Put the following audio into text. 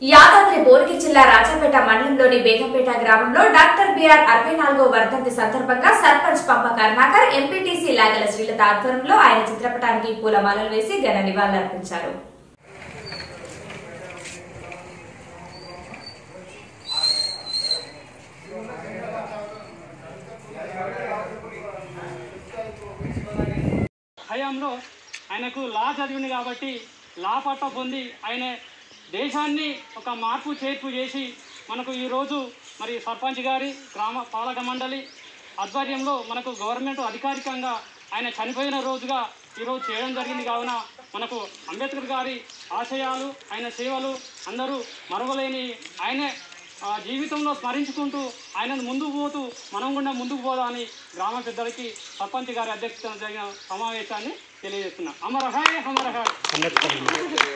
యాదాద్రి భువనగిరి జిల్లా రాజాపేట మండలంలోని బేగంపేట గ్రామంలో డాక్టర్ బిఆర్ అరవై నాలుగో వర్ధంతి సందర్భంగా సర్పంచ్ పంప కరుణాకర్ ఎంపీటీసీ లాగల శ్రీలత ఆధ్వర్యంలో ఆయన చిత్రపటానికి పూలమాలలు వేసి ఘన నివాళులర్పించారు హయాంలో ఆయనకు లా చదివింది కాబట్టి లా పట్ట పొంది ఆయన దేశాన్ని ఒక మార్పు చేర్పు చేసి మనకు ఈరోజు మరి సర్పంచ్ గారి గ్రామ పాలక మండలి ఆధ్వర్యంలో మనకు గవర్నమెంట్ అధికారికంగా ఆయన చనిపోయిన రోజుగా ఈరోజు చేయడం జరిగింది కావున మనకు అంబేద్కర్ గారి ఆశయాలు ఆయన సేవలు అందరూ మరవలేని ఆయనే ఆ జీవితంలో స్మరించుకుంటూ ఆయనను ముందుకు పోతూ మనం కూడా ముందుకు పోదామని గ్రామ పెద్దలకి సర్పంచ్ గారి అధ్యక్షతన జరిగిన సమావేశాన్ని తెలియజేస్తున్నా అమరహాయ్ అమరహాయ్